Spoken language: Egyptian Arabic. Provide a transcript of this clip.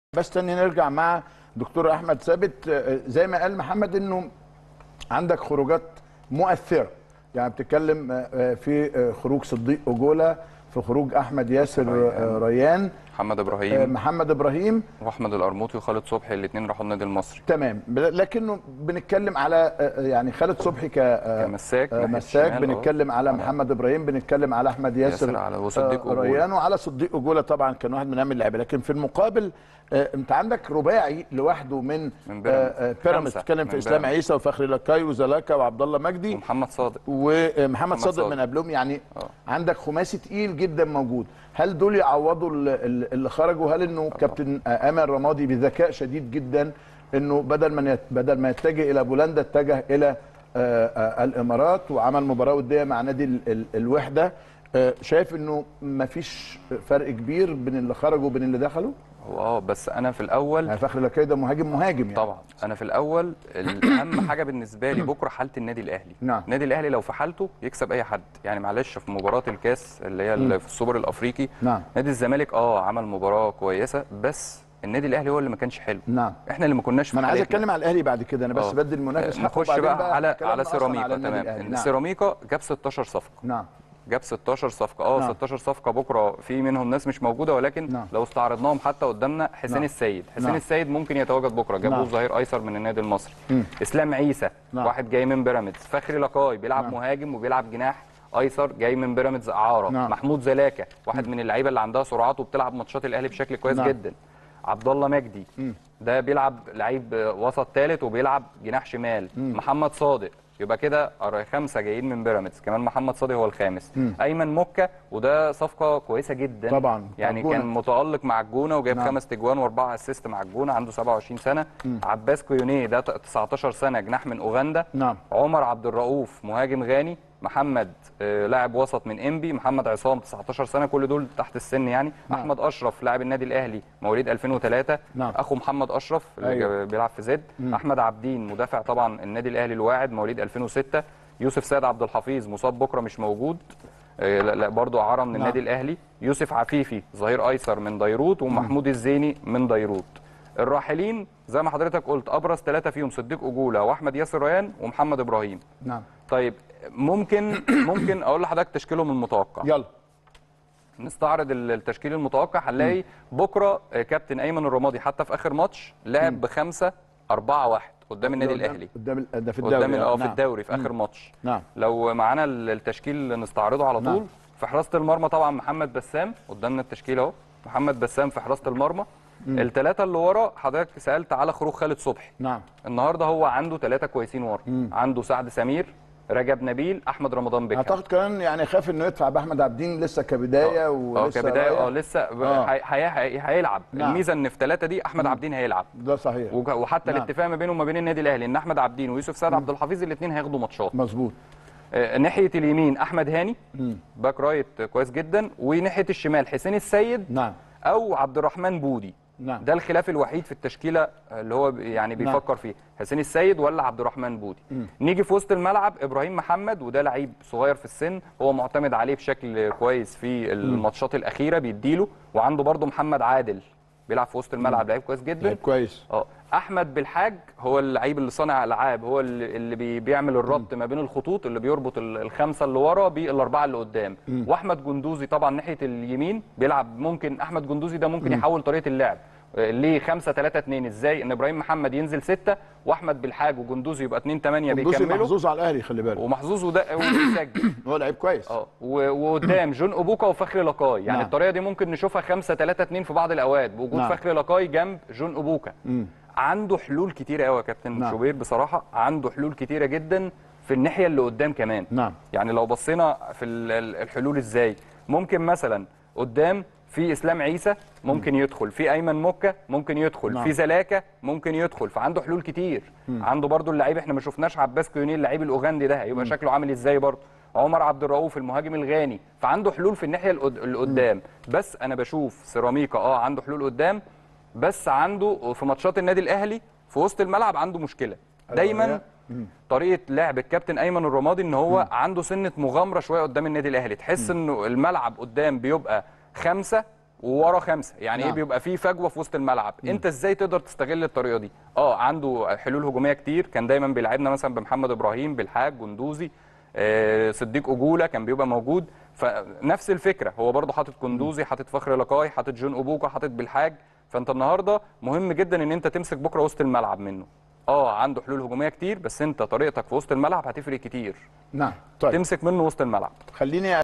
بس تاني نرجع مع دكتور احمد ثابت آه، زي ما قال محمد انه عندك خروجات مؤثره يعني بتتكلم آه، آه، في آه، خروج صديق اجولا في خروج احمد ياسر آه، ريان محمد آه، ابراهيم محمد ابراهيم واحمد القرموطي وخالد صبحي الاثنين راحوا النادي المصري تمام ب- لكنه بنتكلم على آه، يعني خالد صبحي ك آه، كمساك آه، ناحية مساك الشمال، بنتكلم على محمد ابراهيم بنتكلم على احمد ياسر, ياسر على وصديق آه، أجولة. ريان وعلى صديق اجولا طبعا كان واحد من اهم اللعيبه لكن في المقابل آه، انت عندك رباعي لوحده من من بيراميدز. آه، آه، بيراميدز خمسة بتتكلم في من اسلام بيراميدز. عيسى وفخري لكاي وزلاكا وعبد الله مجدي ومحمد صادق ومحمد محمد صادق صادق. من قبلهم يعني آه. عندك خماسي تقيل جدا موجود هل دول يعوضوا ال- ال- اللي خرجوا هل انه كابتن آه، امل رمادي بذكاء شديد جدا انه بدل ما يت- بدل ما يتجه الى بولندا اتجه الى آه، آه، الامارات وعمل مباراه وديه مع نادي ال- ال- الوحده آه، شايف انه مفيش فرق كبير بين اللي خرجوا وبين اللي دخلوا هو اه بس انا في الاول يعني فخري لكاي ده مهاجم مهاجم يعني طبعا انا في الاول الاهم حاجه بالنسبه لي بكره حاله النادي الاهلي نعم. النادي الاهلي لو في حالته يكسب اي حد يعني معلش في مباراه الكاس اللي هي اللي في السوبر الافريقي نعم نادي الزمالك اه عمل مباراه كويسه بس النادي الاهلي هو اللي ما كانش حلو نعم احنا اللي ما كناش في ما انا عايز حالتنا. اتكلم على الاهلي بعد كده انا بس آه. بدي المنافس حقه نخش وبعدين بقى على كلامنا على أصلاً سيراميكا على النادي تمام الأهلي. ان نعم. سيراميكا جاب 16 صفقه نعم جاب 16 صفقه اه نعم. 16 صفقه بكره في منهم ناس مش موجوده ولكن نعم. لو استعرضناهم حتى قدامنا حسين نعم. السيد حسين نعم. السيد ممكن يتواجد بكره جابوه نعم. ظهير ايسر من النادي المصري مم. اسلام عيسى نعم. واحد جاي من بيراميدز فخري لقاي بيلعب نعم. مهاجم وبيلعب جناح ايسر جاي من بيراميدز اعاره نعم. محمود زلاكه واحد من اللعيبه اللي عندها سرعات وبتلعب ماتشات الاهلي بشكل كويس نعم. جدا عبد الله مجدي مم. ده بيلعب لعيب وسط ثالث وبيلعب جناح شمال محمد صادق يبقى كده أر- خمسه جايين من بيراميدز كمان محمد صادق هو الخامس مم. ايمن مكه وده صفقه كويسه جدا طبعاً، يعني الجونة. كان متالق مع الجونه وجايب نعم. خمس تجوان واربعه اسيست مع الجونه عنده 27 سنه عباس كويونيه ده 19 سنه جناح من اوغندا نعم عمر عبد الرؤوف مهاجم غاني محمد آه، لاعب وسط من انبي محمد عصام 19 سنه كل دول تحت السن يعني نعم. احمد اشرف لاعب النادي الاهلي مواليد 2003 نعم. اخو محمد اشرف اللي أيوة. أيوة. بيلعب في زد احمد عبدين مدافع طبعا النادي الاهلي الواعد مواليد 2006 يوسف سيد عبد الحفيظ مصاب بكره مش موجود آه، لا لا برضه اعاره من نعم. النادي الاهلي يوسف عفيفي ظهير ايسر من ديروت ومحمود الزيني من ديروت الراحلين زي ما حضرتك قلت ابرز ثلاثه فيهم صديق اجوله واحمد ياسر ريان ومحمد ابراهيم نعم طيب ممكن ممكن اقول لحضرتك تشكيلهم المتوقع يلا نستعرض ال- التشكيل المتوقع هنلاقي بكره آه، كابتن ايمن الرمادي حتى في اخر ماتش لعب بخمسه أربعة واحد قدام النادي قدام- الاهلي قدام ال- ده في الدوري قدام ال- اه في نعم. الدوري في اخر ماتش نعم لو معانا ال- التشكيل نستعرضه على نعم. طول في حراسه المرمى طبعا محمد بسام قدامنا التشكيل اهو محمد بسام في حراسه المرمى الثلاثه اللي ورا حضرتك سالت على خروج خالد صبحي نعم النهارده هو عنده ثلاثه كويسين ورا مم. عنده سعد سمير رجب نبيل احمد رمضان بكر اعتقد كمان يعني خاف انه يدفع باحمد عبدين لسه كبدايه اه ولسه كبدايه رايح. اه لسه ب- آه. هي- هي- هي- هيلعب نعم. الميزه ان في ثلاثه دي احمد عبدين هيلعب ده صحيح وج- وحتى نعم. الاتفاق ما بينه وما بين النادي الاهلي ان احمد عبدين ويوسف سعد عبد الحفيظ الاثنين هياخدوا ماتشات مظبوط آه، ناحيه اليمين احمد هاني مم. باك رايت كويس جدا وناحيه الشمال حسين السيد نعم او عبد الرحمن بودي نعم ده الخلاف الوحيد في التشكيله اللي هو ب- يعني نعم. بيفكر فيه حسين السيد ولا عبد الرحمن بودي مم. نيجي في وسط الملعب ابراهيم محمد وده لعيب صغير في السن هو معتمد عليه بشكل كويس في الماتشات الاخيره بيديله وعنده برده محمد عادل بيلعب في وسط الملعب لعيب كويس جدا لعيب كويس اه احمد بالحاج هو اللعيب اللي صانع العاب هو اللي اللي بي- بيعمل الربط ما بين الخطوط اللي بيربط ال- الخمسه اللي ورا بالاربعه اللي قدام واحمد جندوزي طبعا ناحيه اليمين بيلعب ممكن احمد جندوزي ده ممكن يحول طريقه اللعب آه، ليه 5 3 2 ازاي ان ابراهيم محمد ينزل 6 واحد بالحاج وجندوزي يبقى 2 8 قندوسي بيكملوا محظوظ على الاهلي خلي بالك ومحظوظ وده وبيسجل هو لعيب كويس اه و- وقدام جون اوبوكا وفخري لقاي يعني نعم. الطريقه دي ممكن نشوفها 5 3 2 في بعض الاوقات بوجود نعم. فخري لقاي جنب جون اوبوكا مم. عنده حلول كتيره قوي يا كابتن نعم. شوبير بصراحه عنده حلول كتيره جدا في الناحيه اللي قدام كمان نعم يعني لو بصينا في ال- ال- الحلول ازاي ممكن مثلا قدام في اسلام عيسى ممكن يدخل في ايمن مكه ممكن يدخل نعم. في زلاكه ممكن يدخل فعنده حلول كتير عنده برضو اللعيب احنا ما شفناش عباس كيوني اللعيب الاوغندي ده هيبقى شكله عامل ازاي برضو عمر عبد الرؤوف المهاجم الغاني فعنده حلول في الناحيه القد- اللي قدام بس انا بشوف سيراميكا اه عنده حلول قدام بس عنده في ماتشات النادي الاهلي في وسط الملعب عنده مشكله دايما طريقه لعب الكابتن ايمن الرمادي ان هو عنده سنه مغامره شويه قدام النادي الاهلي تحس انه الملعب قدام بيبقى خمسه وورا خمسه يعني نعم. ايه بيبقى في فجوه في وسط الملعب انت ازاي تقدر تستغل الطريقه دي اه عنده حلول هجوميه كتير كان دايما بيلعبنا مثلا بمحمد ابراهيم بالحاج جندوزي آه، صديق اجوله كان بيبقى موجود فنفس الفكره هو برضه حاطط كندوزي حاطط فخر لقاي حاطط جون اوبوكا حاطط بالحاج فانت النهارده مهم جدا ان انت تمسك بكره وسط الملعب منه اه عنده حلول هجوميه كتير بس انت طريقتك في وسط الملعب هتفرق كتير نعم طيب تمسك منه وسط الملعب خليني